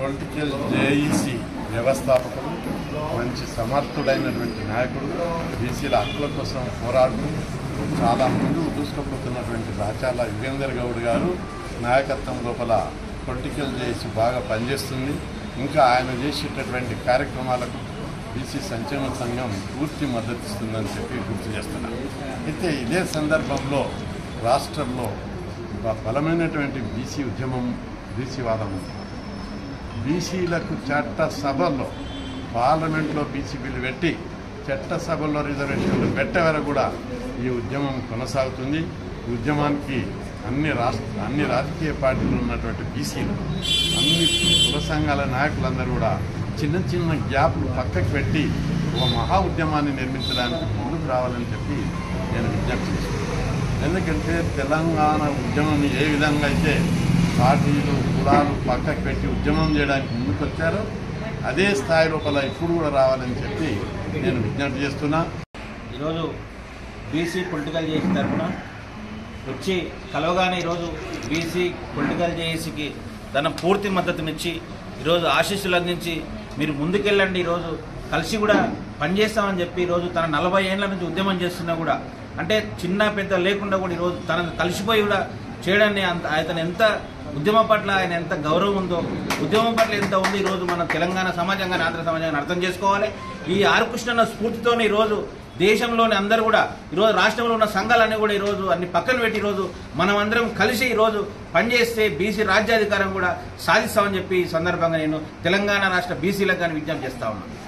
political JEC వ్యవస్థాపకుడు మంచి సమర్థుడైనటువంటి నాయకుడు బీసీల హక్కుల కోసం పోరాడుతూ చాలా ముందుకు దూసుకుపోతున్నటువంటి రాచాల యుగేందర్ గౌడ్ గారు నాయకత్వం లోపల పొలిటికల్ జేఈసీ బాగా పనిచేస్తుంది ఇంకా ఆయన చేసేటటువంటి కార్యక్రమాలకు బీసీ సంక్షేమ సంఘం పూర్తి మద్దతు ఇస్తుందని చెప్పి గుర్తు చేస్తున్నాను అయితే ఇదే సందర్భంలో రాష్ట్రంలో ఒక బలమైనటువంటి బీసీ ఉద్యమం బీసీ వాదం ఉంది బీసీలకు చట్ట సభల్లో పార్లమెంట్లో బీసీ బిల్లు పెట్టి చట్ట సభల్లో రిజర్వేషన్లు పెట్టే వరకు కూడా ఈ ఉద్యమం కొనసాగుతుంది ఈ ఉద్యమానికి అన్ని రాష్ట్ర అన్ని రాజకీయ పార్టీలు ఉన్నటువంటి బీసీలు అన్ని కుల సంఘాల నాయకులందరూ కూడా చిన్న చిన్న గ్యాప్లు పక్కకు పెట్టి ఒక మహా ఉద్యమాన్ని నిర్మించడానికి ముందుకు రావాలని చెప్పి నేను విజ్ఞప్తి చేస్తున్నాను ఎందుకంటే తెలంగాణ ఉద్యమం ఏ విధంగా అయితే పార్టీలు కులాలు పక్కకు పెట్టి ఉద్యమం చేయడానికి ముందుకొచ్చారో అదే స్థాయి లోపల ఇప్పుడు కూడా రావాలని చెప్పి నేను విజ్ఞప్తి చేస్తున్నా ఈరోజు బీసీ పొలిటికల్ జేసీ తరఫున వచ్చి కలవగానే ఈరోజు బీసీ పొలిటికల్ జేఏసీకి తన పూర్తి మద్దతునిచ్చి ఈరోజు ఆశీస్సులు అందించి మీరు ముందుకెళ్ళండి ఈరోజు కలిసి కూడా పనిచేస్తామని చెప్పి ఈరోజు తన నలభై ఏళ్ళ నుంచి ఉద్యమం చేస్తున్నా కూడా అంటే చిన్న పెద్ద లేకుండా కూడా ఈరోజు తనను కలిసిపోయి కూడా చేయడాన్ని అంత ఆయన ఎంత ఉద్యమం పట్ల ఆయన ఎంత గౌరవం ఉందో ఉద్యమం పట్ల ఎంత ఉంది ఈరోజు మన తెలంగాణ సమాజం కానీ ఆంధ్ర సమాజాన్ని అర్థం చేసుకోవాలి ఈ ఆర్ కృష్ణన్న స్ఫూర్తితోనే ఈరోజు దేశంలోని అందరూ కూడా ఈరోజు రాష్ట్రంలో ఉన్న సంఘాలన్నీ కూడా ఈరోజు అన్ని పక్కన పెట్టి ఈరోజు మనం అందరం కలిసి ఈరోజు పనిచేస్తే బీసీ రాజ్యాధికారం కూడా సాధిస్తామని చెప్పి ఈ సందర్భంగా నేను తెలంగాణ రాష్ట్ర బీసీలకు కానీ విజ్ఞప్తి చేస్తా ఉన్నాను